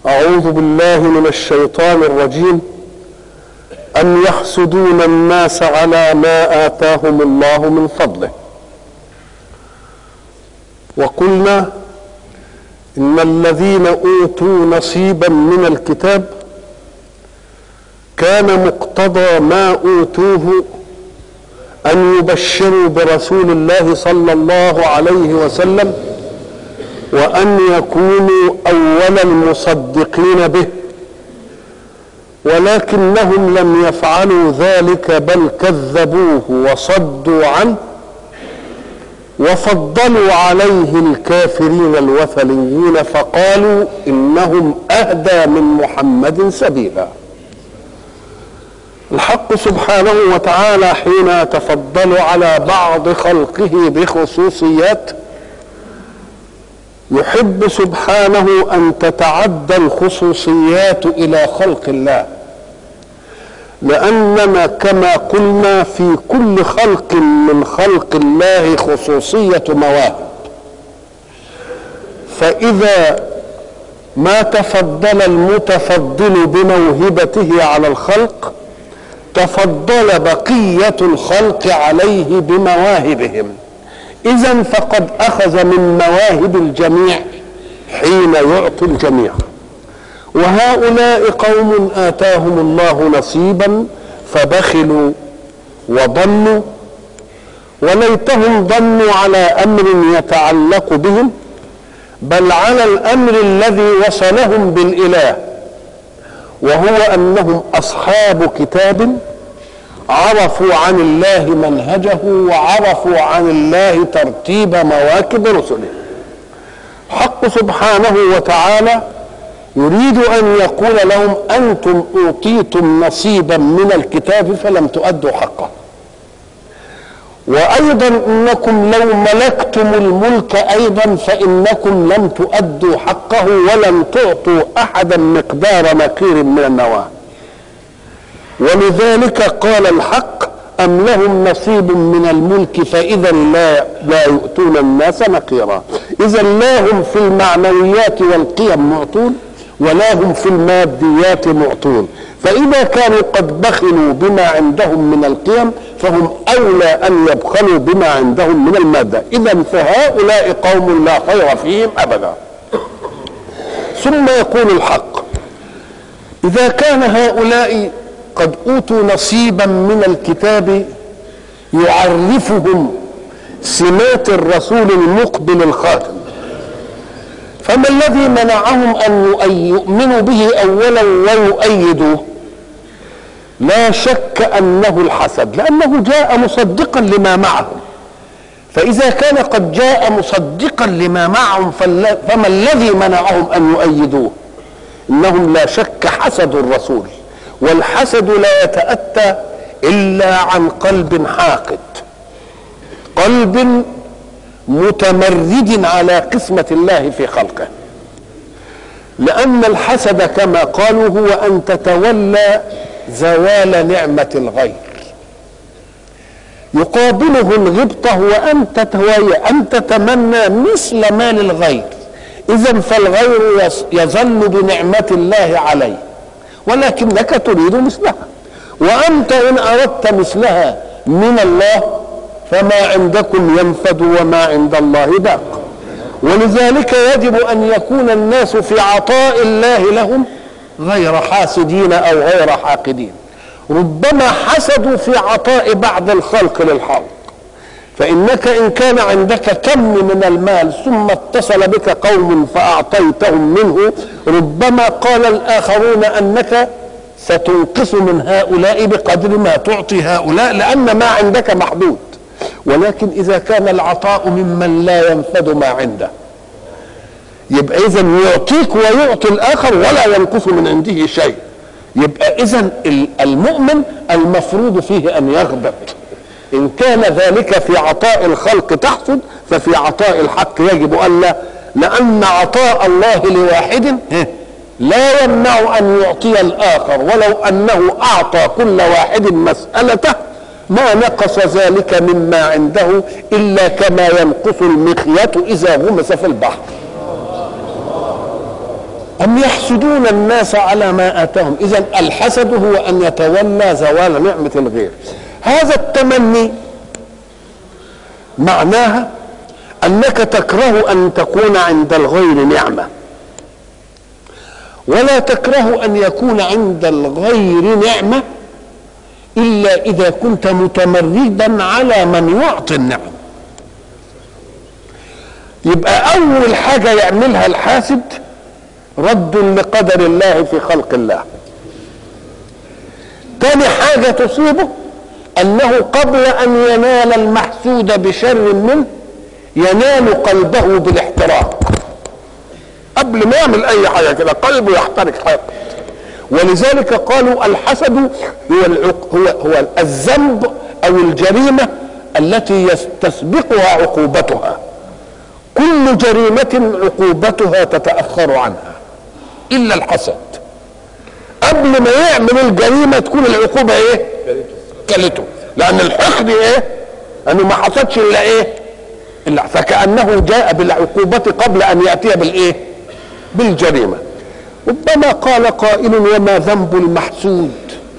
أعوذ بالله من الشيطان الرجيم أم يحسدون الناس على ما آتاهم الله من فضله وقلنا إن الذين أوتوا نصيبا من الكتاب كان مقتضى ما أوتوه أن يبشروا برسول الله صلى الله عليه وسلم وأن يكونوا أول المصدقين به ولكنهم لم يفعلوا ذلك بل كذبوه وصدوا عنه وفضلوا عليه الكافرين الوثنيين فقالوا إنهم أهدى من محمد سبيلا الحق سبحانه وتعالى حين يتفضل على بعض خلقه بخصوصيات يحب سبحانه ان تتعدى الخصوصيات الى خلق الله لاننا كما قلنا في كل خلق من خلق الله خصوصيه مواهب فاذا ما تفضل المتفضل بموهبته على الخلق تفضل بقيه الخلق عليه بمواهبهم اذا فقد اخذ من مواهب الجميع حين يعطي الجميع وهؤلاء قوم اتاهم الله نصيبا فبخلوا وضلوا وليتهم ضلوا على امر يتعلق بهم بل على الامر الذي وصلهم بالاله وهو انهم اصحاب كتاب عرفوا عن الله منهجه وعرفوا عن الله ترتيب مواكب رسله حق سبحانه وتعالى يريد ان يقول لهم انتم اوتيتم نصيبا من الكتاب فلم تؤدوا حقه وايضا انكم لو ملكتم الملك ايضا فانكم لم تؤدوا حقه ولم تعطوا احدا مقدار نقير من النواه ولذلك قال الحق أم لهم نصيب من الملك فإذا لا لا يؤتون الناس نقيرا إذا لا هم في المعنويات والقيم معطون ولا هم في الماديات معطون فإذا كانوا قد بخلوا بما عندهم من القيم فهم أولى أن يبخلوا بما عندهم من المادة إذا فهؤلاء قوم لا خير فيهم أبدا ثم يقول الحق إذا كان هؤلاء قد اوتوا نصيبا من الكتاب يعرفهم سمات الرسول المقبل الخاتم فما الذي منعهم ان يؤمنوا به اولا ويؤيدوه لا شك انه الحسد لانه جاء مصدقا لما معهم فاذا كان قد جاء مصدقا لما معهم فما الذي منعهم ان يؤيدوه انهم لا شك حسدوا الرسول والحسد لا يتأتى إلا عن قلب حاقد قلب متمرد على قسمة الله في خلقه لأن الحسد كما قالوا هو أن تتولى زوال نعمة الغير يقابله الغبطة وأن تتوي أن تتمنى مثل ما للغير إذا فالغير يظل بنعمة الله عليه ولكنك تريد مثلها وأنت إن أردت مثلها من الله فما عندكم ينفد وما عند الله باق ولذلك يجب أن يكون الناس في عطاء الله لهم غير حاسدين أو غير حاقدين ربما حسدوا في عطاء بعض الخلق للحق فإنك إن كان عندك كم من المال ثم اتصل بك قوم فأعطيتهم منه ربما قال الآخرون أنك ستنقص من هؤلاء بقدر ما تعطي هؤلاء لأن ما عندك محدود ولكن إذا كان العطاء ممن لا ينفد ما عنده يبقى إذا يعطيك ويعطي الآخر ولا ينقص من عنده شيء يبقى إذا المؤمن المفروض فيه أن يغبط إن كان ذلك في عطاء الخلق تحسد ففي عطاء الحق يجب ألا لأن عطاء الله لواحد لا يمنع أن يعطي الآخر ولو أنه أعطى كل واحد مسألته ما نقص ذلك مما عنده إلا كما ينقص المخيط إذا غمس في البحر أم يحسدون الناس على ما آتاهم إذا الحسد هو أن يتولى زوال نعمة الغير هذا التمني معناها أنك تكره أن تكون عند الغير نعمة ولا تكره أن يكون عند الغير نعمة إلا إذا كنت متمردا على من يعطي النعم يبقى أول حاجة يعملها الحاسد رد لقدر الله في خلق الله تاني حاجة تصيبه أنه قبل أن ينال المحسود بشر منه ينال قلبه بالاحتراق قبل ما يعمل أي حاجة كده قلبه يحترق حقد ولذلك قالوا الحسد هو العق... هو هو الذنب أو الجريمة التي تسبقها عقوبتها كل جريمة عقوبتها تتأخر عنها إلا الحسد قبل ما يعمل الجريمة تكون العقوبة إيه؟ كلته لأن الحقد إيه؟ أنه ما حصدش إلا إيه؟ إلا فكأنه جاء بالعقوبة قبل أن يأتي بالإيه؟ بالجريمة ربما قال قائل وما ذنب المحسود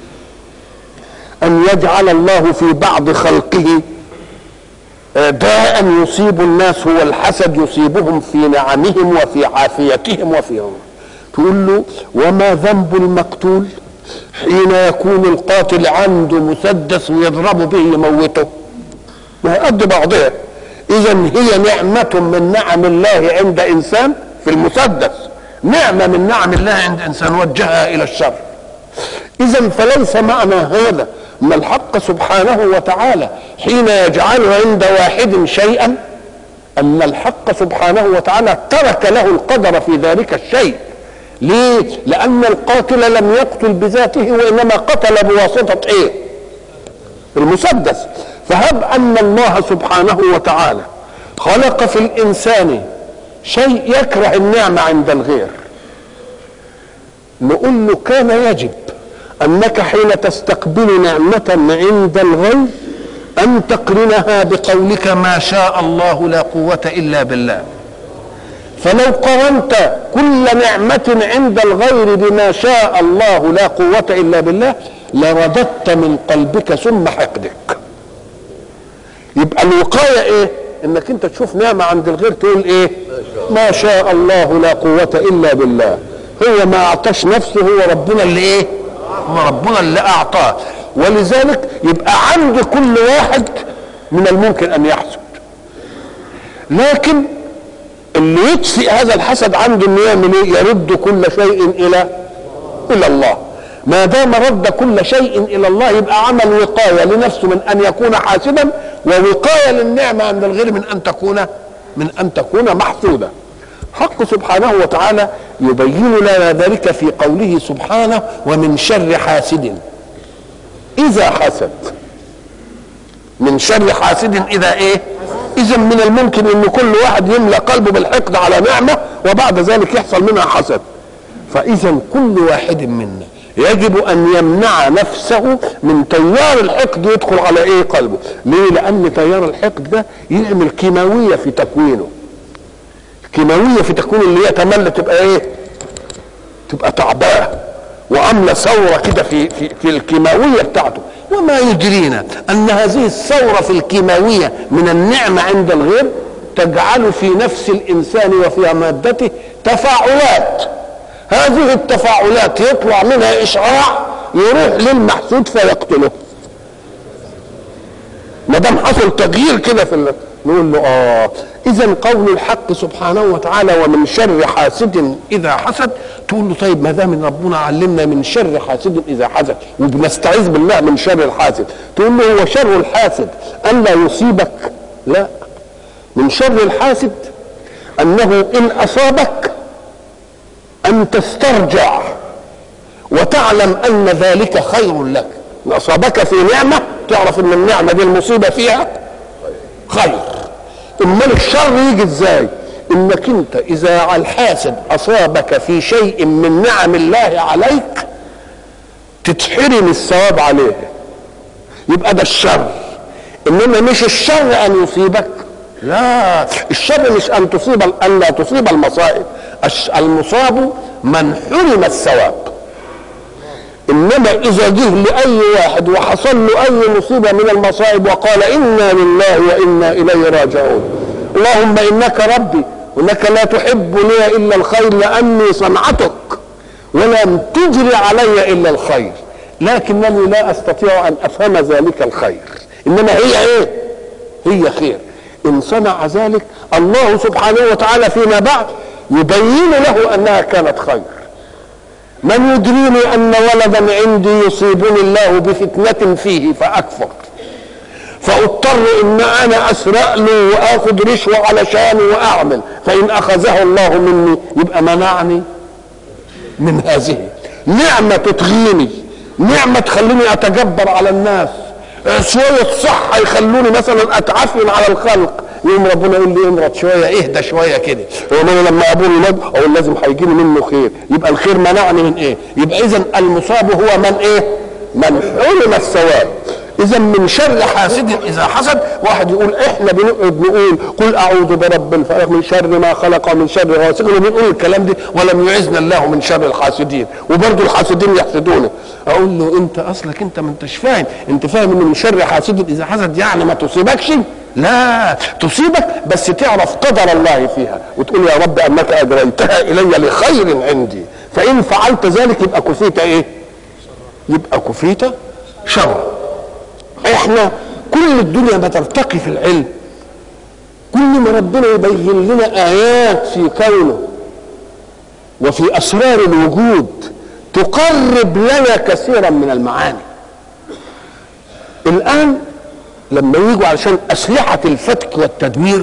أن يجعل الله في بعض خلقه داء يصيب الناس هو الحسد يصيبهم في نعمهم وفي عافيتهم وفي تقول له وما ذنب المقتول حين يكون القاتل عنده مسدس ويضرب به يموته ما هي قد بعضها اذا هي نعمة من نعم الله عند انسان في المسدس نعمة من نعم الله عند انسان وجهها الى الشر اذا فليس معنى هذا ان الحق سبحانه وتعالى حين يجعل عند واحد شيئا ان الحق سبحانه وتعالى ترك له القدر في ذلك الشيء ليه لان القاتل لم يقتل بذاته وانما قتل بواسطه ايه المسدس فهب ان الله سبحانه وتعالى خلق في الانسان شيء يكره النعمه عند الغير نقول له كان يجب انك حين تستقبل نعمه عند الغير ان تقرنها بقولك ما شاء الله لا قوه الا بالله فلو قرنت كل نعمه عند الغير بما شاء الله لا قوه الا بالله لرددت من قلبك ثم حقدك يبقى الوقايه ايه انك انت تشوف نعمه عند الغير تقول ايه ما شاء الله لا قوه الا بالله هو ما اعطاش نفسه هو ربنا اللي ايه هو ربنا اللي اعطاه ولذلك يبقى عند كل واحد من الممكن ان يحسد لكن اللي يطفئ هذا الحسد عنده انه يعمل ايه يرد كل شيء الى الى الله ما دام رد كل شيء الى الله يبقى عمل وقايه لنفسه من ان يكون حاسدا ووقايه للنعمه عند الغير من ان تكون من ان تكون محسوده حق سبحانه وتعالى يبين لنا ذلك في قوله سبحانه ومن شر حاسد إذا حسد من شر حاسد إذا إيه إذا من الممكن أن كل واحد يملى قلبه بالحقد على نعمة وبعد ذلك يحصل منها حسد فإذا كل واحد منا يجب أن يمنع نفسه من تيار الحقد يدخل على إيه قلبه ليه لأن تيار الحقد ده يعمل كيماوية في تكوينه كيماويه في تكوين اللي هي تملى تبقى ايه تبقى تعباه وعامله ثوره كده في في في الكيماويه بتاعته وما يدرينا ان هذه الثوره في الكيماويه من النعمه عند الغير تجعل في نفس الانسان وفي مادته تفاعلات هذه التفاعلات يطلع منها اشعاع يروح للمحسود فيقتله ما دام حصل تغيير كده في نقول له اه اذا قول الحق سبحانه وتعالى ومن شر حاسد اذا حسد تقول له طيب ما دام ربنا علمنا من شر حاسد اذا حسد وبنستعيذ بالله من شر الحاسد تقول له هو شر الحاسد الا يصيبك لا من شر الحاسد انه ان اصابك ان تسترجع وتعلم ان ذلك خير لك ان اصابك في نعمه تعرف ان النعمه دي المصيبه فيها خير امال الشر يجي ازاي انك انت اذا الحاسد اصابك في شيء من نعم الله عليك تتحرم الثواب عليه يبقى ده الشر انما مش الشر ان يصيبك لا الشر مش ان تصيب ان لا تصيب المصائب المصاب من حرم الثواب انما اذا جه لاي واحد وحصل له اي مصيبه من المصائب وقال انا لله وانا اليه راجعون اللهم انك ربي وانك لا تحب لي الا الخير لاني صنعتك ولم تجري علي الا الخير لكنني لا استطيع ان افهم ذلك الخير انما هي ايه هي خير ان صنع ذلك الله سبحانه وتعالى فيما بعد يبين له انها كانت خير من يدريني ان ولدا عندي يصيبني الله بفتنه فيه فاكفر فاضطر ان انا اسرق له واخذ رشوه علشانه واعمل فان اخذه الله مني يبقى منعني من هذه نعمه تطغيني نعمه تخليني اتجبر على الناس شويه صحه يخلوني مثلا اتعفن على الخلق يوم ربنا يقول لي امرض شويه اهدى شويه كده هو انا لما ابوه يمد اقول لازم هيجيني منه خير يبقى الخير منعني من ايه يبقى اذا المصاب هو من ايه من حرم الثواب اذا من شر حاسد اذا حسد واحد يقول احنا بنقعد نقول قل اعوذ برب الفلق من شر ما خلق ومن شر غاسق بنقول الكلام ده ولم يعزنا الله من شر الحاسدين وبرضه الحاسدين يحسدونه اقول له انت اصلك انت ما انتش فاهم انت فاهم ان من شر حاسد اذا حسد يعني ما تصيبكش لا تصيبك بس تعرف قدر الله فيها وتقول يا رب انك اجريتها الي لخير عندي فان فعلت ذلك يبقى كفيت ايه يبقى كفيت شر احنا كل الدنيا ما ترتقي في العلم كل ما ربنا يبين لنا ايات في كونه وفي اسرار الوجود تقرب لنا كثيرا من المعاني الان لما يجوا علشان اسلحه الفتك والتدمير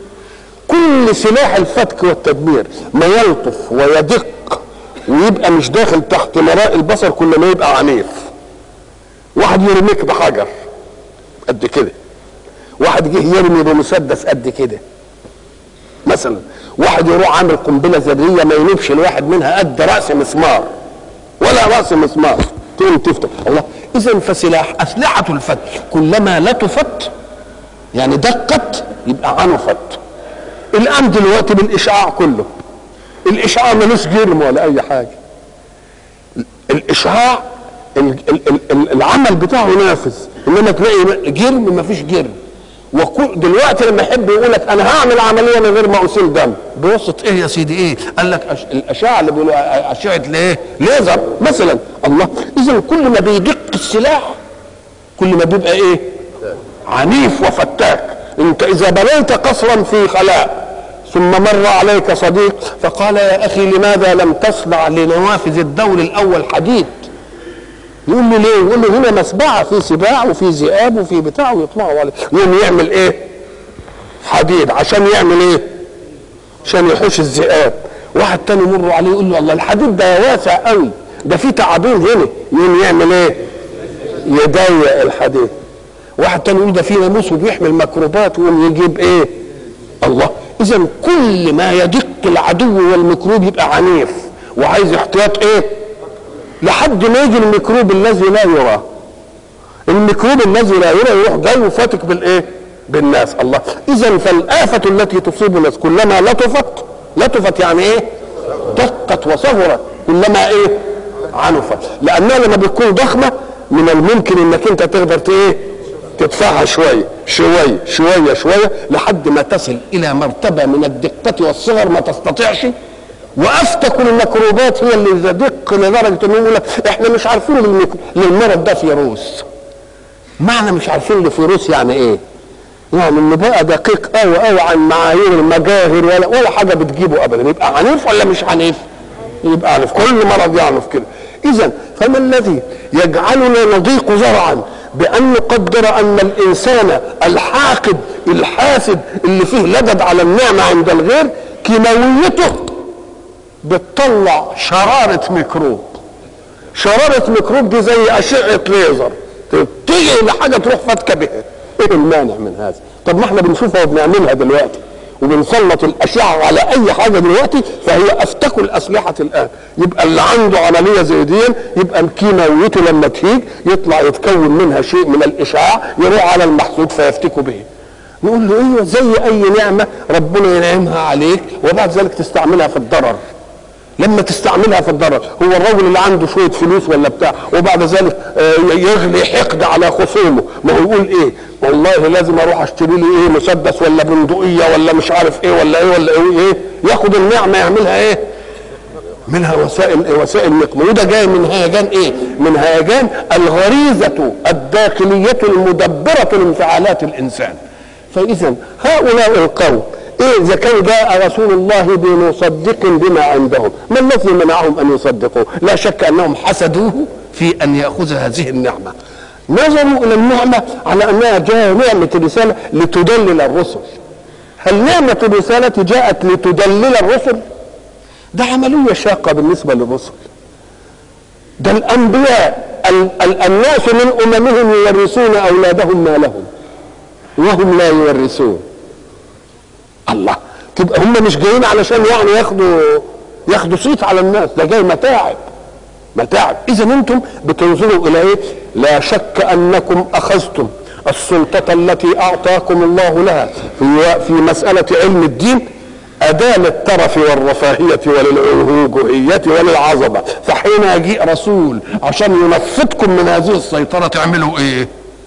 كل سلاح الفتك والتدمير ما يلطف ويدق ويبقى مش داخل تحت مراء البصر كل ما يبقى عنيف واحد يرميك بحجر قد كده واحد جه يرمي بمسدس قد كده مثلا واحد يروح عامل قنبله ذريه ما ينوبش الواحد منها قد راس مسمار ولا راس مسمار تقوم تفتح الله اذا فسلاح اسلحه الفتك كلما لطفت يعني دقت يبقى عنفت الان دلوقتي بالاشعاع كله الاشعاع ملوش جرم ولا اي حاجه الاشعاع العمل بتاعه نافذ انما تلاقي جرم ما فيش جرم دلوقتي لما يحب يقول لك انا هعمل عمليه من غير ما اسيل دم بواسطه ايه يا سيدي ايه؟ قال لك أش... الاشعه اللي بيقولوا اشعه الايه؟ ليزر مثلا الله اذا كل ما بيدق السلاح كل ما بيبقى ايه؟ عنيف وفتاك انت اذا بنيت قصرا في خلاء ثم مر عليك صديق فقال يا اخي لماذا لم تصنع لنوافذ الدور الاول حديد؟ يقول له ليه؟ يقول له هنا مسبعه في سباع وفي ذئاب وفي بتاع ويطلعوا عليه يقوم يعمل ايه؟ حديد عشان يعمل ايه؟ عشان يحوش الذئاب واحد تاني يمر عليه يقول له الله الحديد ده واسع قوي ده في تعابين هنا يقوم يعمل ايه؟ يضيق الحديد واحد تاني يقول ده في ناموس وبيحمل ميكروبات ويقوم يجيب ايه؟ الله اذا كل ما يدق العدو والميكروب يبقى عنيف وعايز احتياط ايه؟ لحد ما يجي الميكروب الذي لا يرى الميكروب الذي لا يرى يروح جاي وفاتك بالايه بالناس الله اذا فالآفة التي تصيب الناس كلما لطفت لطفت يعني ايه دقت وصغرت كلما ايه عنفت لانها لما بتكون ضخمه من الممكن انك انت تقدر ايه تدفعها شويه شويه شويه شويه لحد ما تصل الى مرتبه من الدقه والصغر ما تستطيعش وافتك الميكروبات هي اللي تدق لدرجه انه يقول لك احنا مش عارفين للمرض ده فيروس معنى مش عارفين الفيروس يعني ايه؟ يعني انه بقى دقيق قوي قوي عن معايير المجاهر ولا ولا حاجه بتجيبه ابدا يبقى عنيف ولا مش عنيف؟ يبقى عنيف كل مرض يعنف كده اذا فما الذي يجعلنا نضيق ذرعا بان نقدر ان الانسان الحاقد الحاسد اللي فيه لدد على النعمه عند الغير كيماويته بتطلع شرارة ميكروب شرارة ميكروب دي زي أشعة ليزر تيجي لحاجة تروح فاتكة بها ايه المانع من هذا طب ما احنا بنشوفها وبنعملها دلوقتي وبنسلط الأشعة على أي حاجة دلوقتي فهي أفتك الأسلحة الآن يبقى اللي عنده عملية زي دي يبقى كيماويته لما تهيج يطلع يتكون منها شيء من الإشعاع يروح على المحسود فيفتك به نقول له ايوه زي اي نعمه ربنا ينعمها عليك وبعد ذلك تستعملها في الضرر لما تستعملها في الضرر هو الرجل اللي عنده شويه فلوس ولا بتاع وبعد ذلك آه، يغلي حقد على خصومه ما هو يقول ايه والله لازم اروح اشتري لي ايه مسدس ولا بندقيه ولا مش عارف ايه ولا ايه ولا ايه, إيه ياخد النعمه يعملها ايه منها وسائل إيه؟ وسائل نقمه وده جاي من هيجان ايه من هيجان الغريزه الداخليه المدبره لانفعالات الانسان فاذا هؤلاء القوم ايه اذا كان جاء رسول الله بمصدق بما عندهم ما الذي منعهم ان يصدقوا لا شك انهم حسدوه في ان ياخذ هذه النعمه نظروا الى النعمه على انها جاء نعمه الرساله لتدلل الرسل هل نعمه الرساله جاءت لتدلل الرسل ده عمليه شاقه بالنسبه للرسل ده الانبياء ال- ال- الناس من اممهم يورثون اولادهم ما لهم وهم لا يورثون الله تبقى هم مش جايين علشان يعني ياخدوا ياخدوا صيت على الناس ده جاي متاعب متاعب اذا انتم بتنظروا الى ايه لا شك انكم اخذتم السلطة التي اعطاكم الله لها في في مسألة علم الدين أداة للترف والرفاهية وللألوهية وللعظمة فحين يجيء رسول عشان ينفذكم من هذه السيطرة تعملوا ايه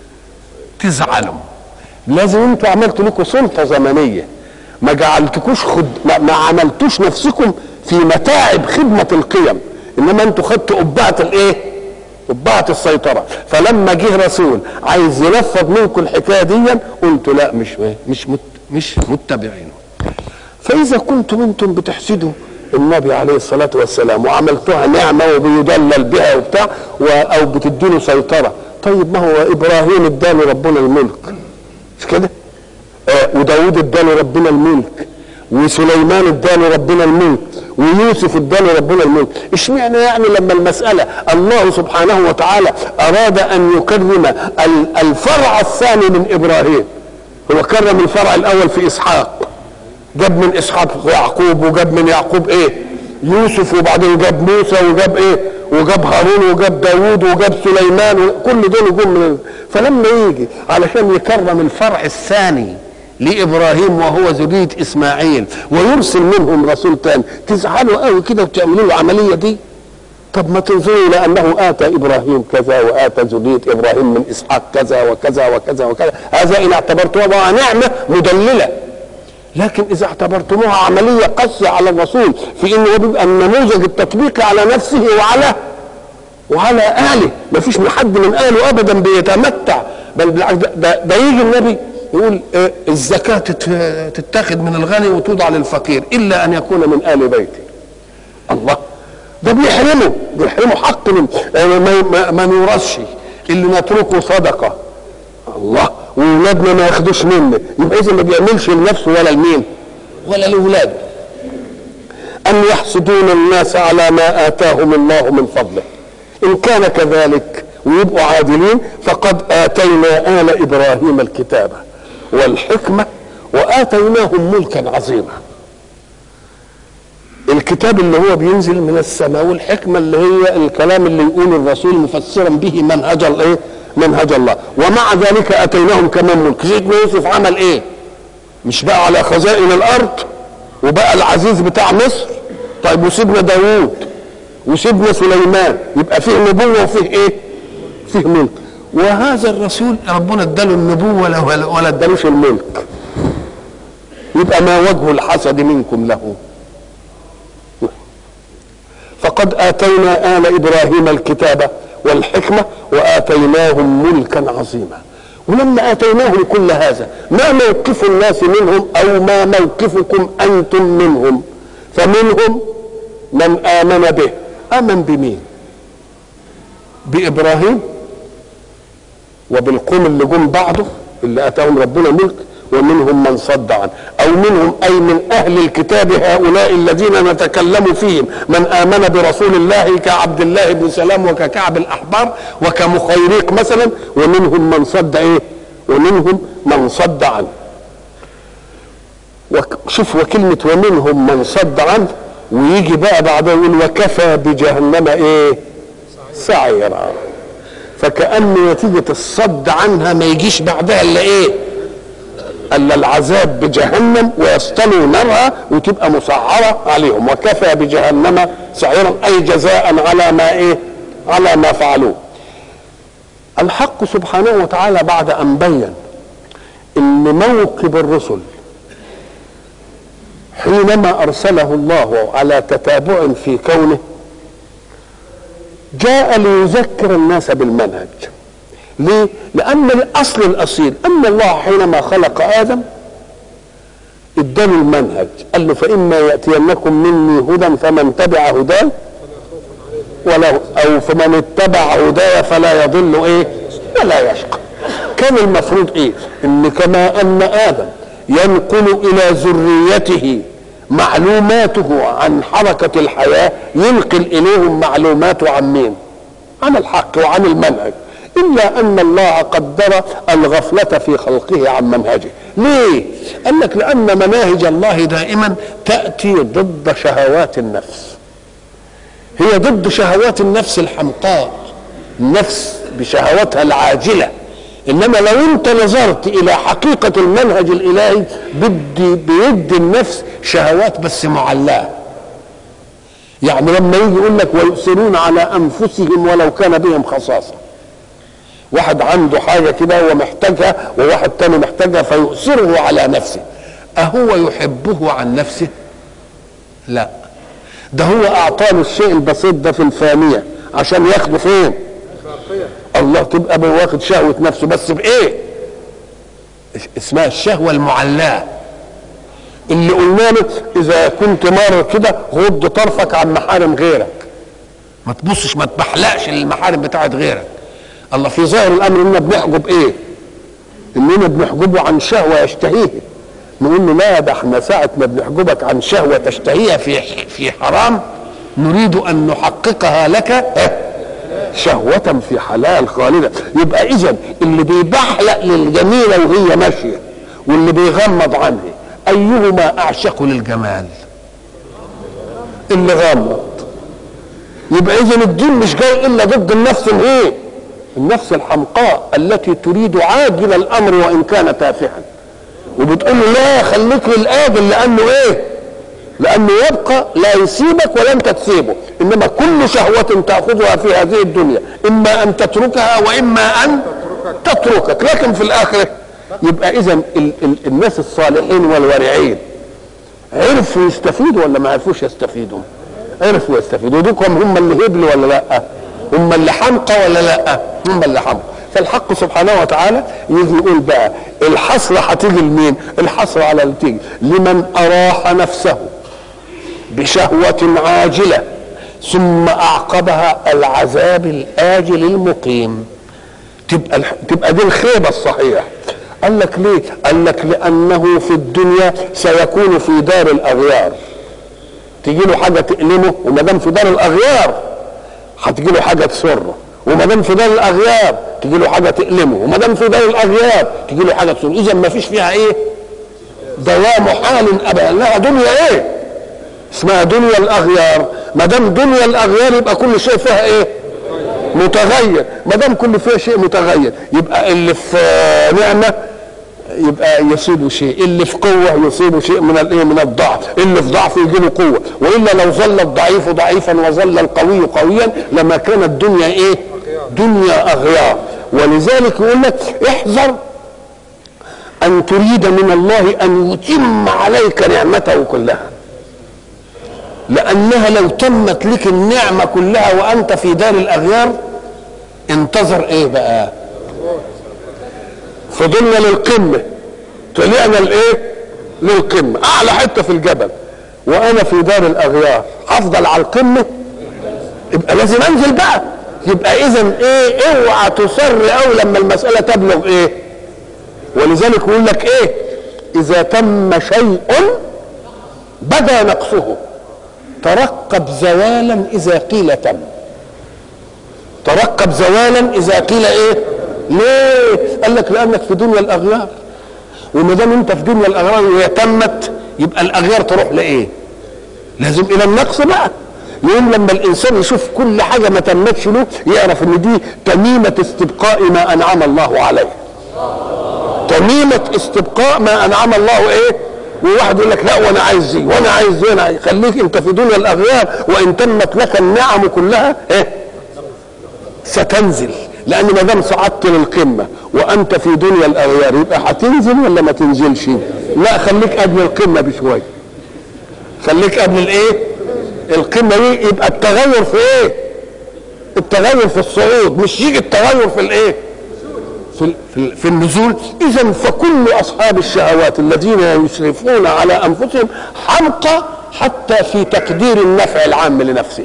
تزعلوا لازم انتوا عملتوا لكم سلطة زمنية ما جعلتكوش خد ما, ما عملتوش نفسكم في متاعب خدمة القيم انما انتوا خدتوا قبعة الايه قبعة السيطرة فلما جه رسول عايز ينفذ منكم الحكاية دي قلتوا لا مش مش مت مش متبعينه فإذا كنتم أنتم بتحسدوا النبي عليه الصلاة والسلام وعملتوها نعمة وبيدلل بها وبتاع و- أو بتديله سيطرة طيب ما هو إبراهيم اداله ربنا الملك مش كده؟ آه وداود اداله ربنا الملك وسليمان اداله ربنا الملك ويوسف اداله ربنا الملك اشمعنى يعني لما المسألة الله سبحانه وتعالى أراد أن يكرم ال- الفرع الثاني من إبراهيم هو كرم الفرع الأول في إسحاق جاب من اسحاق يعقوب وجاب من يعقوب ايه يوسف وبعدين جاب موسى وجاب ايه وجاب هارون وجاب داوود وجاب سليمان كل دول جم من فلما يجي علشان يكرم الفرع الثاني لابراهيم وهو ذريه اسماعيل ويرسل منهم رسول ثاني تزعلوا قوي كده وتعملوا له العمليه دي طب ما تنظروا الى انه اتى ابراهيم كذا واتى ذريه ابراهيم من اسحاق كذا وكذا وكذا وكذا هذا ان اعتبرتموها نعمه مدلله لكن اذا اعتبرتموها عمليه قاسيه على الرسول في انه هو بيبقى النموذج التطبيقي على نفسه وعلى وعلى اهله ما فيش من حد من اهله ابدا بيتمتع بل بالعكس ده, ده, ده يجي النبي يقول إيه الزكاه تت- تتاخذ من الغني وتوضع للفقير الا ان يكون من ال بيته الله ده بيحرمه بيحرمه حق من آه، ما, ما, ما نورثش اللي نتركه صدقه الله واولادنا ما ياخدوش منه يبقى اذا ما بيعملش لنفسه ولا لمين ولا لاولاده ان يحسدون الناس على ما اتاهم الله من فضله ان كان كذلك ويبقوا عادلين فقد اتينا ال ابراهيم الكتاب والحكمه واتيناهم ملكا عظيما الكتاب اللي هو بينزل من السماء والحكمه اللي هي الكلام اللي يقول الرسول مفسرا به منهج الايه؟ منهج الله ومع ذلك اتيناهم كمان ملك سيدنا يوسف عمل ايه؟ مش بقى على خزائن الارض وبقى العزيز بتاع مصر طيب وسيدنا داوود وسيدنا سليمان يبقى فيه نبوه وفيه ايه؟ فيه ملك وهذا الرسول ربنا اداله النبوه ولا ولا ادالوش الملك يبقى ما وجه الحسد منكم له؟ فقد آتينا آل إبراهيم الكتاب والحكمة وآتيناهم ملكا عظيما ولما آتيناهم كل هذا ما موقف الناس منهم أو ما موقفكم أنتم منهم فمنهم من آمن به آمن بمين بإبراهيم وبالقوم اللي جم بعده اللي اتاهم ربنا ملك ومنهم من صد عنه او منهم اي من اهل الكتاب هؤلاء الذين نتكلم فيهم من امن برسول الله كعبد الله بن سلام وككعب الاحبار وكمخيريق مثلا ومنهم من صد ايه ومنهم من صد عنه وك- شوف وكلمة ومنهم من صد عنه ويجي بقى بعدها يقول وكفى بجهنم ايه سعيرا فكأن نتيجة الصد عنها ما يجيش بعدها الا ايه الا العذاب بجهنم ويصطلوا نارها وتبقى مسعره عليهم وكفى بجهنم سعيرا اي جزاء على ما ايه على ما فعلوه الحق سبحانه وتعالى بعد ان بين ان موكب الرسل حينما ارسله الله على تتابع في كونه جاء ليذكر الناس بالمنهج ليه؟ لأن الأصل الأصيل أن الله حينما خلق آدم اداني المنهج قال له فإما يأتينكم مني هدى فمن تبع هداي ولا أو فمن اتبع هداي فلا يضل إيه؟ ولا يشقى كان المفروض إيه؟ إن كما أن آدم ينقل إلى ذريته معلوماته عن حركة الحياة ينقل إليهم معلوماته عن مين؟ عن الحق وعن المنهج إلا أن الله قدر الغفلة في خلقه عن منهجه ليه؟ قال لك لأن مناهج الله دائما تأتي ضد شهوات النفس هي ضد شهوات النفس الحمقاء النفس بشهواتها العاجلة إنما لو أنت نظرت إلى حقيقة المنهج الإلهي بدي بيدي النفس شهوات بس معلاه يعني لما يجي يقول لك ويؤثرون على أنفسهم ولو كان بهم خصاصة واحد عنده حاجة كده ومحتاجها وواحد تاني محتاجها فيؤثره على نفسه أهو يحبه عن نفسه لا ده هو أعطاه الشيء البسيط ده في الفانية عشان ياخده فين الله تبقى واخد شهوة نفسه بس بإيه اسمها الشهوة المعلاة اللي قلنا له إذا كنت مارر كده غض طرفك عن محارم غيرك ما تبصش ما تبحلقش للمحارم بتاعت غيرك الله في ظاهر الامر اننا بنحجب ايه اننا بنحجبه عن شهوه يشتهيها نقول له لا ده احنا ساعه ما بنحجبك عن شهوه تشتهيها في في حرام نريد ان نحققها لك شهوة في حلال خالدة يبقى إذا اللي بيبحلق للجميلة وهي ماشية واللي بيغمض عنها أيهما أعشق للجمال اللي غمض يبقى إذا الدين مش جاي إلا ضد النفس الإيه النفس الحمقاء التي تريد عاجل الامر وان كان تافها وبتقول له لا خليك للاجل لانه ايه لانه يبقى لا يسيبك ولا انت تسيبه انما كل شهوه تاخذها في هذه الدنيا اما ان تتركها واما ان تتركك لكن في الاخره يبقى اذا ال- ال- الناس الصالحين والورعين عرفوا يستفيدوا ولا ما عرفوش يستفيدوا عرفوا يستفيدوا دوكم هم اللي هبلوا ولا لا هم اللي حمقى ولا لا هم اللي حمقى فالحق سبحانه وتعالى يجي يقول بقى الحصر هتيجي لمين الحصر على اللي تيجي لمن اراح نفسه بشهوة عاجلة ثم أعقبها العذاب الآجل المقيم تبقى الح... تبقى دي الخيبة الصحيح قال لك ليه؟ قال لك لأنه في الدنيا سيكون في دار الأغيار تجي له حاجة تألمه وما دام في دار الأغيار هتجي له حاجة تسره وما دام في دار الأغيار تجي له حاجة تألمه وما دام في دار الأغيار تجي له حاجة تسره إذا ما فيش فيها إيه؟ دوام حال أبدا لها دنيا إيه؟ اسمها دنيا الاغيار ما دام دنيا الاغيار يبقى كل شيء فيها ايه متغير ما دام كل فيها شيء متغير يبقى اللي في نعمه يبقى يصيبه شيء اللي في قوه يصيبه شيء من الايه من الضعف اللي في ضعف يجي له قوه والا لو ظل الضعيف ضعيفا وظل القوي قويا لما كانت الدنيا ايه دنيا اغيار ولذلك يقول لك احذر ان تريد من الله ان يتم عليك نعمته كلها لأنها لو تمت لك النعمة كلها وأنت في دار الأغيار انتظر إيه بقى؟ فضلنا للقمة طلعنا لإيه؟ للقمة أعلى حتة في الجبل وأنا في دار الأغيار هفضل على القمة يبقى لازم أنزل بقى يبقى إذا إيه؟ اوعى تصر أوي لما المسألة تبلغ إيه؟ ولذلك يقول لك إيه؟ إذا تم شيء بدا نقصه ترقب زوالا اذا قيل تم ترقب زوالا اذا قيل ايه ليه قال لك لانك في دنيا الاغيار وما دام انت في دنيا الاغيار وهي تمت يبقى الاغيار تروح لايه لازم الى النقص بقى يوم لما الانسان يشوف كل حاجه ما تمتش له يعرف ان دي تميمه استبقاء ما انعم الله عليه ذميمة استبقاء ما أنعم الله إيه وواحد يقول لك لا وانا عايز دي وانا عايز دي وانا عايز خليك انت في دنيا الاغيار وان تمت لك النعم كلها ايه ستنزل لان ما دام صعدت للقمه وانت في دنيا الاغيار يبقى هتنزل ولا ما تنزلش لا خليك قبل القمه بشويه خليك قبل الايه القمه دي يبقى التغير في ايه التغير في الصعود مش يجي التغير في الايه في في, في النزول اذا فكل اصحاب الشهوات الذين يسرفون على انفسهم حمقى حتى في تقدير النفع العام لنفسه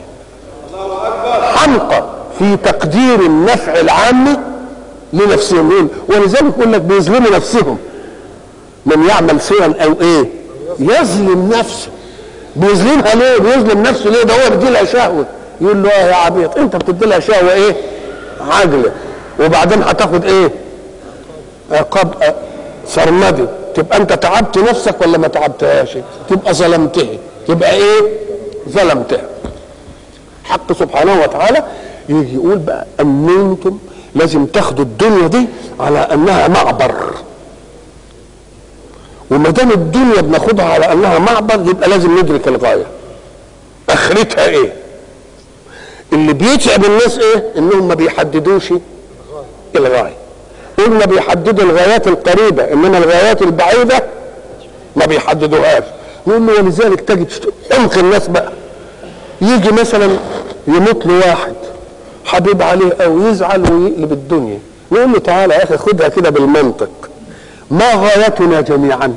حمقى في تقدير النفع العام لنفسهم ولذلك يقول لك بيظلموا نفسهم من يعمل سوءا او ايه يظلم نفسه بيظلمها ليه بيظلم نفسه ليه ده هو بيدي لها شهوه يقول له اه يا عبيط انت بتدي لها شهوه ايه عاجله وبعدين هتاخد ايه عقاب سرمدي تبقى انت تعبت نفسك ولا ما تعبتهاش تبقى ظلمتها تبقى ايه ظلمتها حق سبحانه وتعالى يجي يقول بقى ان انتم لازم تاخدوا الدنيا دي على انها معبر وما دام الدنيا بناخدها على انها معبر يبقى لازم ندرك الغايه اخرتها ايه اللي بيتعب الناس ايه انهم ما بيحددوش الغايه قلنا بيحددوا الغايات القريبه انما الغايات البعيده ما بيحددوهاش نقول له ولذلك تجد عمق الناس بقى يجي مثلا يموت له واحد حبيب عليه او يزعل ويقلب الدنيا نقول له تعالى يا اخي خدها كده بالمنطق ما غايتنا جميعا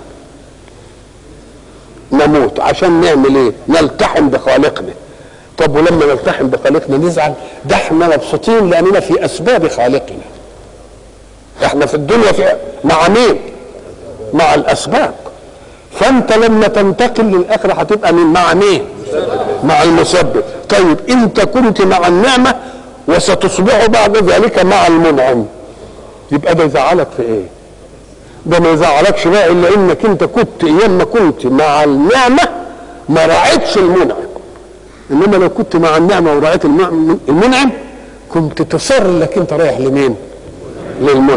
نموت عشان نعمل ايه نلتحم بخالقنا طب ولما نلتحم بخالقنا نزعل ده احنا مبسوطين لاننا في اسباب خالقنا احنا في الدنيا في مع مين مع الاسباب فانت لما تنتقل للاخره هتبقى من مع مين مع المسبب طيب انت كنت مع النعمه وستصبح بعد ذلك مع المنعم يبقى ده يزعلك في ايه ده ما يزعلكش بقى الا انك انت كنت ايام ما كنت مع النعمه ما راعيتش المنعم انما لو كنت مع النعمه وراعيت المنعم كنت تصر انك انت رايح لمين للمنعم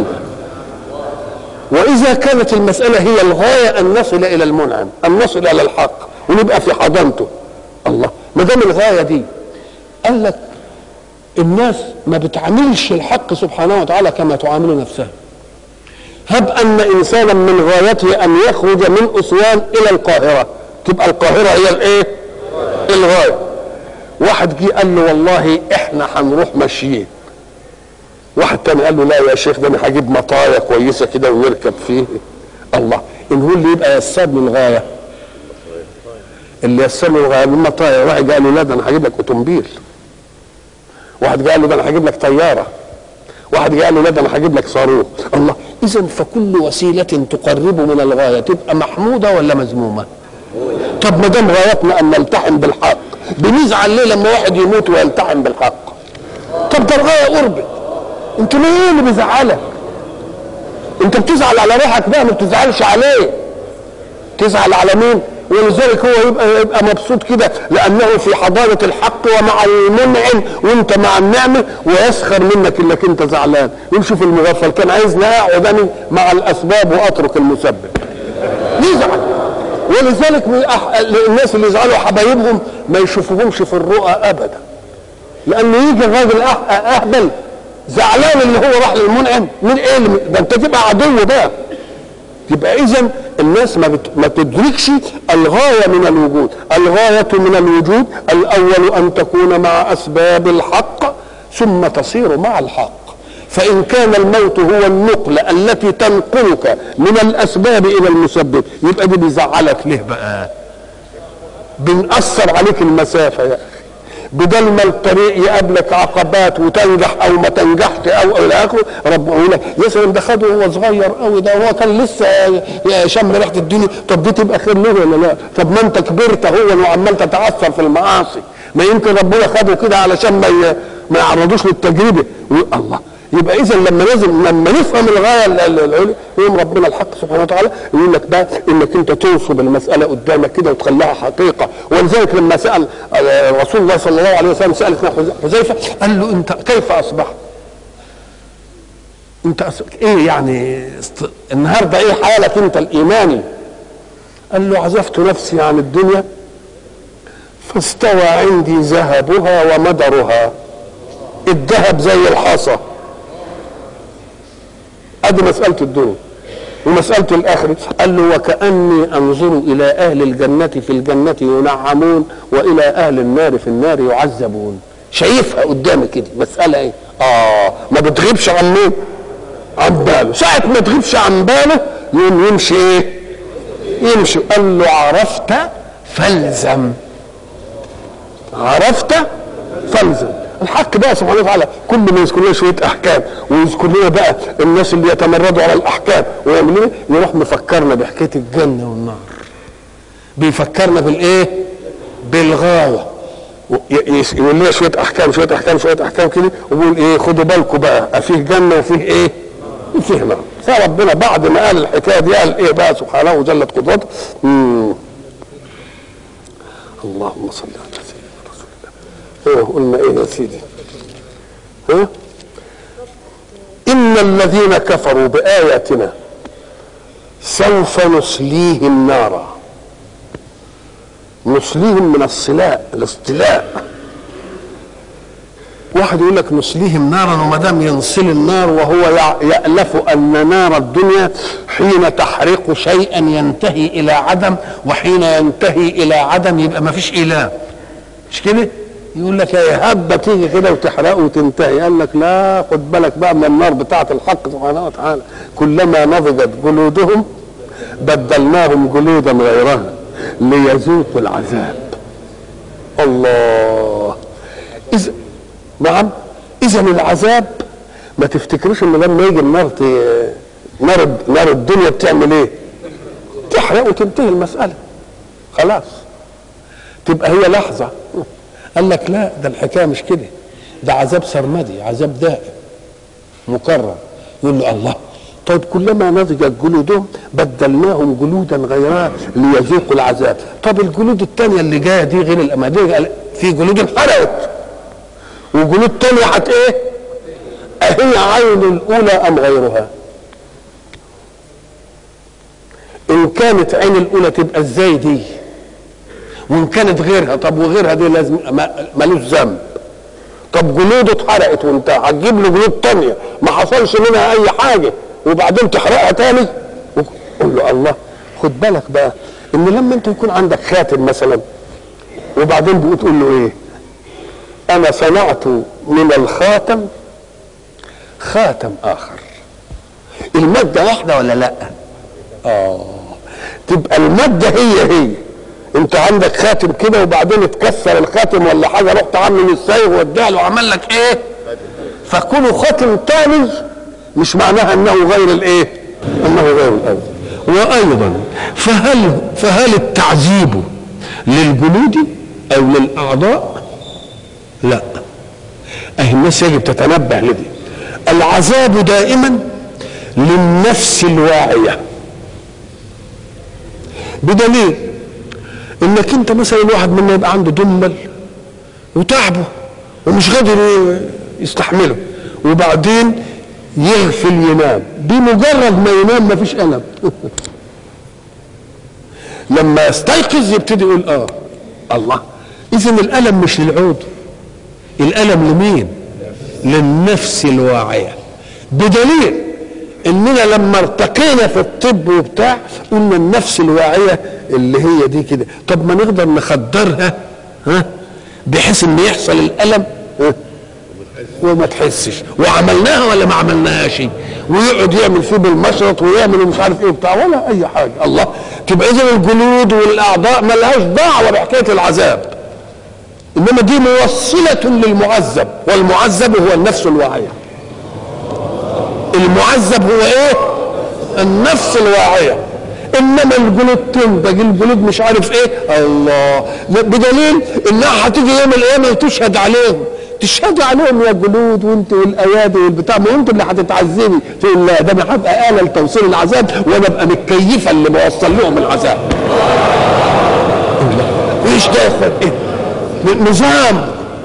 واذا كانت المساله هي الغايه ان نصل الى المنعم ان نصل الى الحق ونبقى في حضانته الله ما دام الغايه دي قال لك الناس ما بتعاملش الحق سبحانه وتعالى كما تعامل نفسها هب ان انسانا من غايته ان يخرج من اسوان الى القاهره تبقى القاهره هي الايه الغايه واحد جه قال له والله احنا هنروح ماشيين واحد تاني قال له لا يا شيخ ده انا هجيب مطايا كويسه كده ونركب فيه الله ان هو اللي يبقى يسر له الغايه اللي يسر له الغايه المطايا واحد قال له لا ده انا هجيب لك اوتومبيل واحد قال له ده انا هجيب لك طياره واحد قال له لا ده انا هجيب لك صاروخ الله اذا فكل وسيله تقرب من الغايه تبقى محموده ولا مذمومه طب ما دام غايتنا ان نلتحم بالحق بنزعل ليه لما واحد يموت ويلتحم بالحق طب ده الغايه قربت انت ليه ايه اللي بيزعلك انت بتزعل على روحك بقى ما بتزعلش عليه تزعل على مين ولذلك هو يبقى يبقى مبسوط كده لانه في حضاره الحق ومع المنعم وانت مع النعمه ويسخر منك انك انت زعلان يقول شوف المغفل كان عايزني اقعد انا مع الاسباب واترك المسبب يزعل ولذلك الناس اللي يزعلوا حبايبهم ما يشوفوهمش في الرؤى ابدا لانه يجي الراجل اهبل زعلان اللي هو راح للمنعم من ايه ده انت تبقى عدو بقى يبقى اذا الناس ما, بت... ما تدركش الغايه من الوجود الغايه من الوجود الاول ان تكون مع اسباب الحق ثم تصير مع الحق فان كان الموت هو النقله التي تنقلك من الاسباب الى المسبب يبقى دي بيزعلك ليه بقى بنأثر عليك المسافه يا اخي بدل ما الطريق يقابلك عقبات وتنجح او ما تنجحت او الى اخره رب يقول لك يا سلام ده خده وهو صغير قوي ده هو كان لسه شم ريحه الدنيا طب دي تبقى خير له ولا لا؟ طب ما انت كبرت هو وعمال تتعثر في المعاصي ما يمكن ربنا خده كده علشان ما ما يعرضوش للتجربه الله يبقى اذا لما لازم لما نفهم الغايه العليا يوم ربنا الحق سبحانه وتعالى يقول لك بقى انك انت تنصب المساله قدامك كده وتخليها حقيقه ولذلك لما سال رسول الله صلى الله عليه وسلم سال حذيفه قال له انت كيف اصبحت؟ انت أص... ايه يعني است... النهارده ايه حالك انت الايماني قال له عزفت نفسي عن الدنيا فاستوى عندي ذهبها ومدرها الذهب زي الحصى ادي مساله الدنيا ومسألة الآخرة قال له وكأني أنظر إلى أهل الجنة في الجنة ينعمون وإلى أهل النار في النار يعذبون شايفها قدامي كده مسألة إيه؟ آه ما بتغيبش عن مين؟ عن باله ساعة ما تغيبش عن باله يوم يمشي إيه؟ يمشي قال له عرفت فالزم عرفت فالزم الحق بقى سبحانه وتعالى كل ما يذكر لنا شويه احكام ويذكر لنا بقى الناس اللي يتمردوا على الاحكام ويعملوا ايه يروح مفكرنا بحكايه الجنه والنار بيفكرنا بالايه بالغايه يقول لنا شويه احكام شويه احكام شويه احكام كده ويقول ايه خدوا بالكم بقى فيه جنه وفيه ايه وفيه نار فربنا بعد ما قال الحكايه دي قال ايه بقى سبحانه وجلت قدرته اللهم صل على سيدنا رسول الله ها قلنا ايه يا سيدي ها ان الذين كفروا باياتنا سوف نصليهم نارا نصليهم من الصلاء الاصطلاء واحد يقول لك نصليهم نارا وما دام ينصل النار وهو يألف أن نار الدنيا حين تحرق شيئا ينتهي إلى عدم وحين ينتهي إلى عدم يبقى ما فيش إله مش كده؟ يقول لك يا هبه تيجي كده وتحرقه وتنتهي قال لك لا خد بالك بقى من النار بتاعه الحق سبحانه وتعالى كلما نضجت جلودهم بدلناهم جلودا غيرها ليذوقوا العذاب الله إذا نعم اذا العذاب ما تفتكروش ان لما يجي النار ت... نار نار الدنيا بتعمل ايه؟ تحرق وتنتهي المساله خلاص تبقى هي لحظه قال لك لا ده الحكايه مش كده ده عذاب سرمدي عذاب دائم مكرر يقول له الله طيب كلما نضجت جلودهم بدلناهم جلودا غيرها ليذوقوا العذاب طب الجلود الثانيه اللي جايه دي غير الاماديه في جلود انحرقت وجلود تانية هت ايه أهي عين الأولى أم غيرها إن كانت عين الأولى تبقى ازاي دي وإن كانت غيرها طب وغيرها دي لازم ملوش ذنب طب جلوده اتحرقت وانت هتجيب له جلود تانية ما حصلش منها أي حاجة وبعدين تحرقها تاني قول له الله خد بالك بقى إن لما أنت يكون عندك خاتم مثلا وبعدين بتقول له إيه انا صنعت من الخاتم خاتم اخر المادة واحدة ولا لا اه تبقى المادة هي هي انت عندك خاتم كده وبعدين اتكسر الخاتم ولا حاجة رحت عامل السايغ واديها له وعمل لك ايه فكونه خاتم تاني مش معناها انه غير الايه انه غير الاول وايضا فهل فهل التعذيب للجلود او للاعضاء لا اهي الناس يجب تتنبه لدي العذاب دائما للنفس الواعية بدليل انك انت مثلا واحد منا يبقى عنده دمل وتعبه ومش قادر يستحمله وبعدين يغفل ينام بمجرد ما ينام ما فيش ألم لما يستيقظ يبتدي يقول اه الله اذا الألم مش للعود الألم لمين للنفس الواعية بدليل اننا لما ارتقينا في الطب وبتاع قلنا النفس الواعية اللي هي دي كده طب ما نقدر نخدرها ها بحيث ان يحصل الألم ها وما تحسش وعملناها ولا ما عملناهاش ويقعد يعمل فيه بالمشرط ويعمل مش عارف ايه وبتاع ولا اي حاجه الله تبقى اذا الجلود والاعضاء ما لهاش دعوه بحكايه العذاب انما دي موصلة للمعذب والمعذب هو النفس الواعية المعذب هو ايه النفس الواعية انما الجلود تنتج الجلود مش عارف ايه الله بدليل انها هتيجي يوم القيامة وتشهد عليهم تشهد عليهم يا جلود وانت والايادي والبتاع ما انت اللي هتتعذبي تقول لا ده انا هبقى اله لتوصيل العذاب وانا ابقى متكيفه اللي بوصل لهم العذاب ايش ده ايه نظام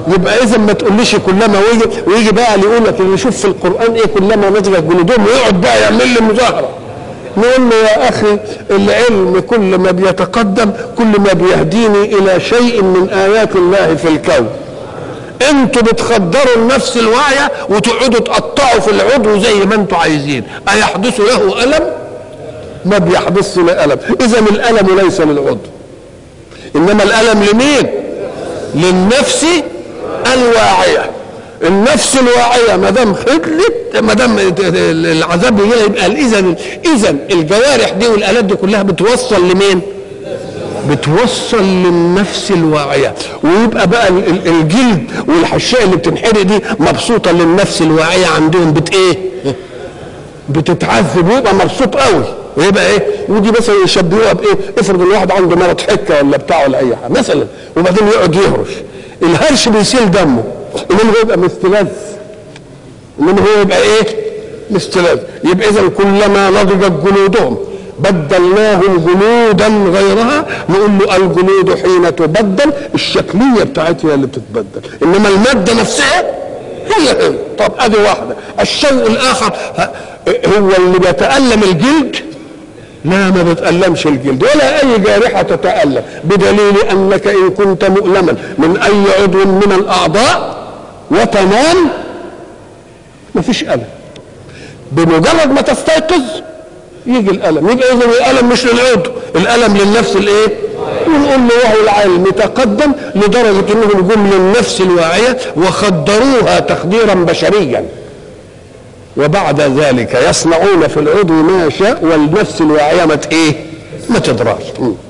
يبقى اذا ما تقوليش كلما ويجي ويجي بقى اللي يقول لك اللي يشوف في القران ايه كلما نضجت جلودهم ويقعد بقى يعمل لي مظاهره نقول له يا اخي العلم كل ما بيتقدم كل ما بيهديني الى شيء من ايات الله في الكون انتوا بتخدروا النفس الواعيه وتقعدوا تقطعوا في العضو زي ما انتوا عايزين ايحدث له الم ما بيحدث له الم اذا الالم ليس للعضو انما الالم لمين للنفس الواعيه النفس الواعيه ما دام خدلت ما دام العذاب يجي يبقى اذا اذا الجوارح دي والالات دي كلها بتوصل لمين؟ بتوصل للنفس الواعيه ويبقى بقى الجلد والحشاء اللي بتنحرق دي مبسوطه للنفس الواعيه عندهم بت ايه؟ بتتعذب ويبقى مبسوط قوي ويبقى ايه ودي مثلا يشبهوها بايه افرض الواحد عنده مرض حكه ولا بتاع ولا اي حاجه مثلا وبعدين يقعد يهرش الهرش بيسيل دمه انما هو يبقى مستلذ انما هو يبقى ايه مستلذ يبقى اذا كلما نضجت جلودهم بدلناهم جلودا غيرها نقول له الجلود حين تبدل الشكليه بتاعتها اللي بتتبدل انما الماده نفسها هي هي طب ادي واحده الشيء الاخر هو اللي بيتالم الجلد لا ما بتألمش الجلد ولا أي جارحة تتألم بدليل أنك إن كنت مؤلما من أي عضو من الأعضاء وتنام ما فيش ألم بمجرد ما تستيقظ يجي الألم يبقى إذا الألم مش للعضو الألم للنفس الإيه؟ ونقول له وهو العلم تقدم لدرجة أنهم جم للنفس الواعية وخدروها تخديرا بشريا وبعد ذلك يصنعون في العضو ما يشاء والنفس الواعيه ما ايه؟ ما تدراش.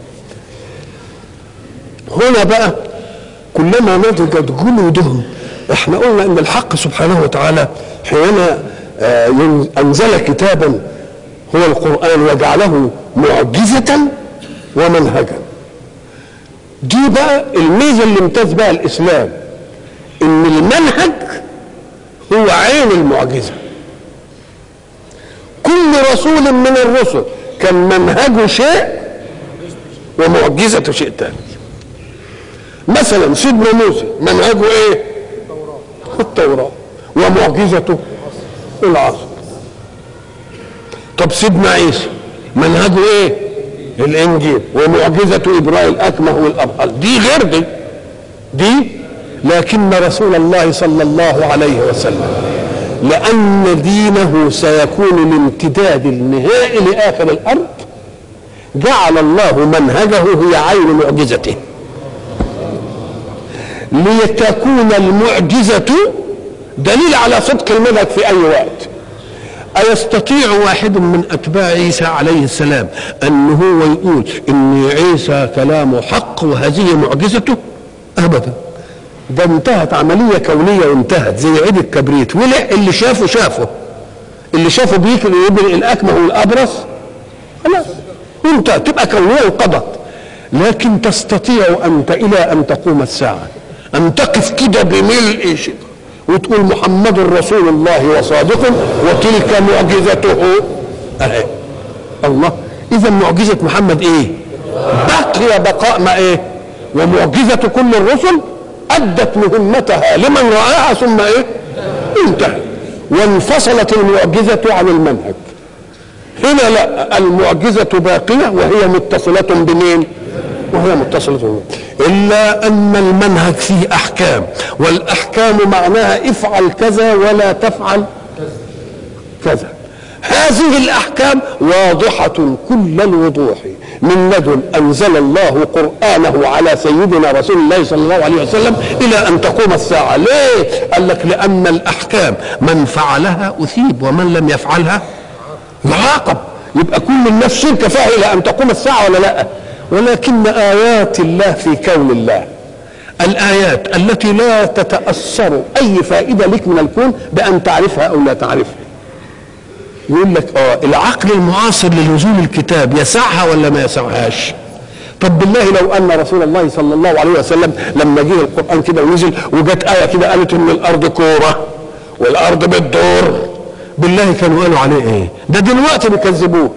هنا بقى كلما نضجت جلودهم احنا قلنا ان الحق سبحانه وتعالى حينما انزل كتابا هو القران وجعله معجزه ومنهجا. دي بقى الميزه اللي امتاز بها الاسلام ان المنهج هو عين المعجزه. كل رسول من الرسل كان منهجه شيء ومعجزته شيء ثاني مثلا سيدنا موسى منهجه ايه التوراة ومعجزته العصر طب سيدنا عيسى منهجه ايه الانجيل ومعجزته ابراء الاكمه والابهل دي غير دي دي لكن رسول الله صلى الله عليه وسلم لأن دينه سيكون الامتداد النهائي لآخر الأرض جعل الله منهجه هي عين معجزته لتكون المعجزة دليل على صدق المنهج في أي وقت أيستطيع واحد من أتباع عيسى عليه السلام أن هو يقول إن عيسى كلامه حق وهذه معجزته أبدا ده انتهت عمليه كونيه وانتهت زي عيد الكبريت ولع اللي شافه شافه اللي شافه بيكل يبرئ الاكمه والابرص خلاص انت تبقى كونيه انقضت لكن تستطيع انت الى ان تقوم الساعه ان تقف كده بملء شيء وتقول محمد رسول الله وصادق وتلك معجزته اهي الله اذا معجزه محمد ايه بقي بقاء ما ايه ومعجزه كل الرسل أدت مهمتها لمن رآها ثم إيه؟ انتهى وانفصلت المعجزة عن المنهج هنا لا المعجزة باقية وهي متصلة بمين؟ وهي متصلة بمين؟ إلا أن المنهج فيه أحكام والأحكام معناها افعل كذا ولا تفعل كذا هذه الأحكام واضحة كل الوضوح من لدن أنزل الله قرآنه على سيدنا رسول الله صلى الله عليه وسلم إلى أن تقوم الساعة ليه؟ قال لك لأن الأحكام من فعلها أثيب ومن لم يفعلها يعاقب يبقى كل الناس شركة فيها إلى أن تقوم الساعة ولا لا ولكن آيات الله في كون الله الآيات التي لا تتأثر أي فائدة لك من الكون بأن تعرفها أو لا تعرفها يقول لك اه العقل المعاصر لنزول الكتاب يسعها ولا ما يسعهاش طب بالله لو ان رسول الله صلى الله عليه وسلم لما جه القران كده ونزل وجت ايه كده قالت ان الارض كوره والارض بتدور بالله كانوا قالوا عليه ايه ده دلوقتي بيكذبوه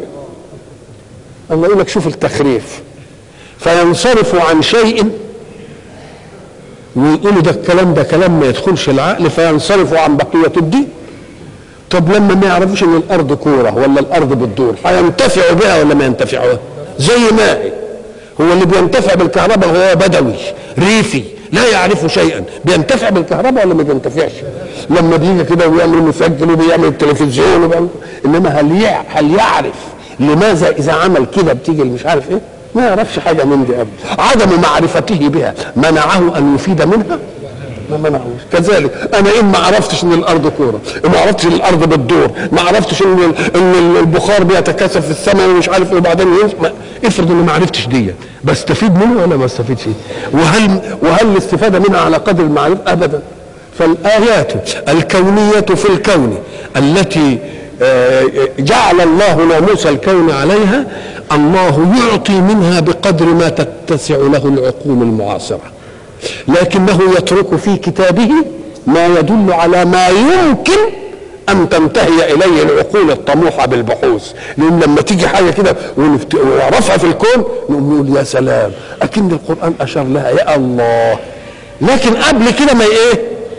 الله يقول لك شوف التخريف فينصرف عن شيء ويقولوا ده الكلام ده كلام ما يدخلش العقل فينصرفوا عن بقيه الدين طب لما ما يعرفوش ان الارض كوره ولا الارض بتدور هينتفعوا بها ولا ما ينتفعوها زي ما هي هو اللي بينتفع بالكهرباء هو بدوي ريفي لا يعرف شيئا بينتفع بالكهرباء ولا ما بينتفعش لما بيجي كده ويعمل مسجل وبيعمل التلفزيون وبيعمل انما هل يع... هل يعرف لماذا اذا عمل كده بتيجي مش عارف ايه ما يعرفش حاجه من دي ابدا عدم معرفته بها منعه ان يفيد منها ما منعوش كذلك انا ان ما عرفتش ان الارض كوره ما عرفتش ان الارض بتدور ما عرفتش ان ان البخار بيتكاثف في السماء ومش عارف ايه وبعدين ينزل ما- افرض اني ما عرفتش دي بستفيد منه ولا ما استفيدش وهل وهل الاستفاده منها على قدر المعرفه ابدا فالايات الكونيه في الكون التي آه، جعل الله ناموس الكون عليها الله يعطي منها بقدر ما تتسع له العقول المعاصره لكنه يترك في كتابه ما يدل على ما يمكن ان تنتهي اليه العقول الطموحه بالبحوث لان لما تيجي حاجه كده ونفت- ونعرفها في الكون نقول نقول يا سلام اكن القران اشار لها يا الله لكن قبل كده ما ايه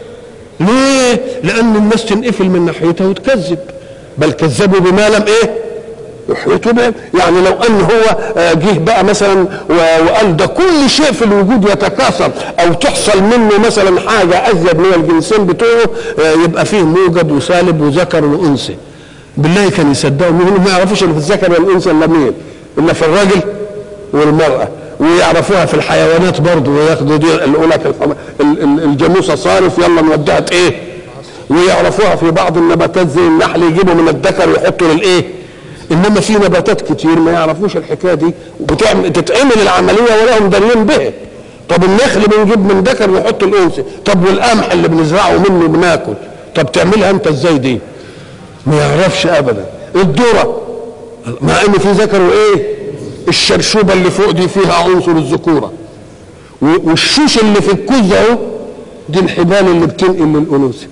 ليه لان الناس تنقفل من ناحيتها وتكذب بل كذبوا بما لم ايه يحيطوا به يعني لو ان هو آه، جه بقى مثلا و- وقال ده كل شيء في الوجود يتكاثر او تحصل منه مثلا حاجه ازيد من الجنسين بتوعه آه، يبقى فيه موجب وسالب وذكر وانثى بالله كان يصدقوا مين ما يعرفوش ان في الذكر والانثى الا مين الا في الراجل والمراه ويعرفوها في الحيوانات برضه وياخدوا دي يقول لك الحم- ال- ال- الجاموسه صارف يلا نوديها ايه ويعرفوها في بعض النباتات زي النحل يجيبوا من الذكر ويحطوا للايه انما في نباتات كتير ما يعرفوش الحكايه دي وبتعمل تتعمل العمليه ولا هم دارين بها طب النخل بنجيب من ذكر ونحط الانثى طب والقمح اللي بنزرعه منه بناكل طب تعملها انت ازاي دي ما يعرفش ابدا الذره مع ان في ذكر وايه الشرشوبه اللي فوق دي فيها عنصر الذكوره و- والشوش اللي في الكوز اهو دي الحبال اللي بتنقل للانوثه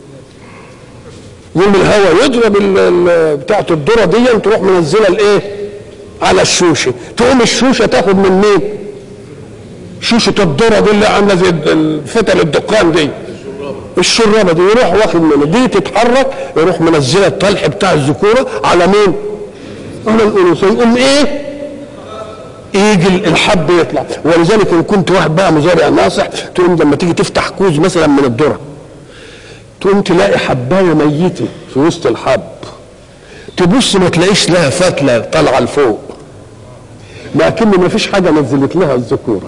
يوم الهواء يضرب ال- ال- بتاعت الذره دي تروح منزله الايه على الشوشه تقوم الشوشه تاخد من مين شوشه الذره دي اللي عامله زي ال- فتل الدقان دي الشرابه دي يروح واخد منها دي تتحرك يروح منزله الطلح بتاع الذكوره على مين على الانوثه يقوم ايه يجي الحب يطلع ولذلك ان كنت واحد بقى مزارع ناصح تقوم لما تيجي تفتح كوز مثلا من الذره تقوم تلاقي حبايه ميته في وسط الحب تبص ما تلاقيش لها فتله طالعه لفوق لكن ما فيش حاجه نزلت لها الذكوره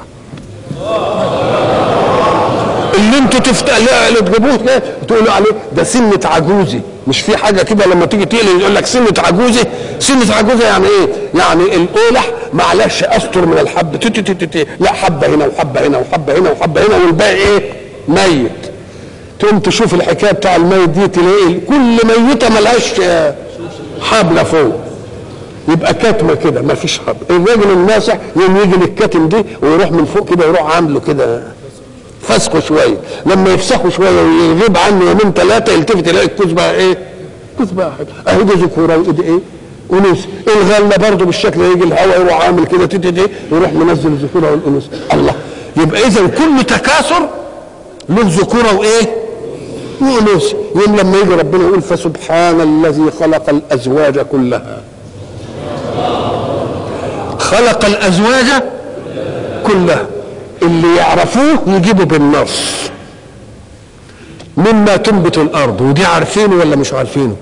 اللي انتوا تفتح لا اللي تجيبوه كده تقولوا عليه ده سنه عجوزه مش في حاجه كده لما تيجي تقلي يقول لك سنه عجوزه سنه عجوزه يعني ايه؟ يعني القولح معلش استر من الحب تي تي تي تي تي. لا حبه هنا وحبه هنا وحبه هنا وحبه هنا والباقي ايه؟ ميت تقوم تشوف الحكايه بتاع الميت دي تلاقي كل ميته ملهاش آه، حبله فوق يبقى كاتمه كده ما فيش حبل الراجل الناصح يوم يجي للكاتم دي ويروح من فوق كده يروح عامله كده فسخه شويه لما يفسخه شويه ويغيب عنه يومين ثلاثه يلتفت يلاقي الكوز بقى ايه؟ الكوز بقى حلو اهي دي ذكوره ودي ايه؟ انوث الغله برضه بالشكل ده يجي الهواء يروح عامل كده تي تي تي يروح منزل الذكوره والانوث الله يبقى اذا كل تكاثر له ذكوره وايه؟ وانوث يوم لما يجي ربنا يقول فسبحان الذي خلق الازواج كلها خلق الازواج كلها اللي يعرفوه يجيبوا بالنص مما تنبت الارض ودي عارفينه ولا مش عارفينه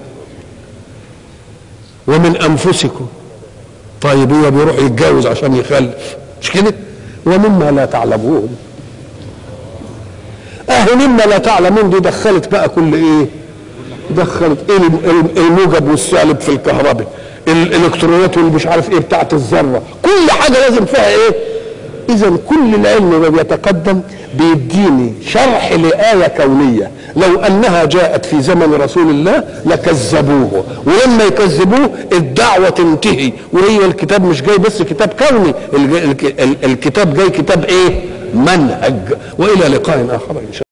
ومن انفسكم طيب هو بيروح يتجوز عشان يخلف مش كده ومما لا تعلمون اهي مما لا تعلمون دي دخلت بقى كل ايه دخلت الم- الم- الموجب والسالب في الكهرباء الالكترونات واللي مش عارف ايه بتاعت الذره كل حاجه لازم فيها ايه اذا كل العلم ما بيتقدم بيديني شرح لايه كونيه لو انها جاءت في زمن رسول الله لكذبوه ولما يكذبوه الدعوه تنتهي وهي الكتاب مش جاي بس كتاب كوني الج- الك- ال- الكتاب جاي كتاب ايه منهج والى لقاء اخر ان شاء الله